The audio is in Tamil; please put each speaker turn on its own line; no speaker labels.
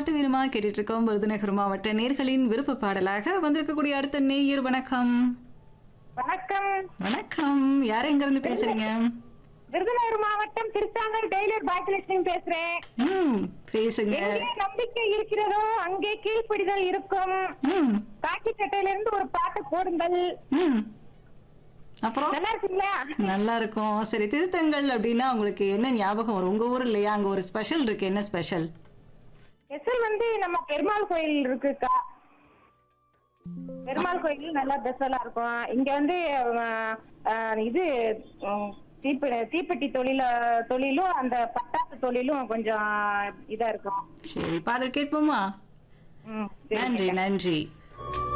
பாட்டு வேணுமா கேட்டுட்டு இருக்கோம் விருதுநகர் மாவட்ட நேர்களின் விருப்ப பாடலாக வந்திருக்கக்கூடிய அடுத்த நேயர் வணக்கம்
வணக்கம்
வணக்கம் யார் எங்க இருந்து பேசுறீங்க
விருதுநகர் மாவட்டம் திருச்சாங்கல் டெய்லர் பாக்கியலட்சுமி பேசுறேன்
ம் பேசுங்க
எங்கே நம்பிக்கை இருக்கிறதோ அங்கே கீழ்ப்பிடிதல் இருக்கும்
ம்
காக்கி சட்டையில இருந்து ஒரு பாட்டு போடுங்கள்
ம் அப்புறம்
நல்லா இருக்குங்களா
நல்லா இருக்கும் சரி திருத்தங்கள் அப்படின்னா உங்களுக்கு என்ன ஞாபகம் வரும் உங்க ஊர் இல்லையா அங்க ஒரு ஸ்பெஷல் இருக்கு என்ன ஸ்பெஷல்
ஸ்பெஷல் வந்து நம்ம பெருமாள் கோயில் இருக்குக்கா பெருமாள் கோயில் நல்லா ஸ்பெஷலா இருக்கும் இங்க வந்து அஹ், அஹ், இது உம், தீப்பெ தீப்பெட்டி தொழில தொழிலும் அந்த பட்டாசு தொழிலும் கொஞ்சம் இதா இருக்கும்
சரி பாடல் கேட்போமா
ம், சரி.
நன்றி நன்றி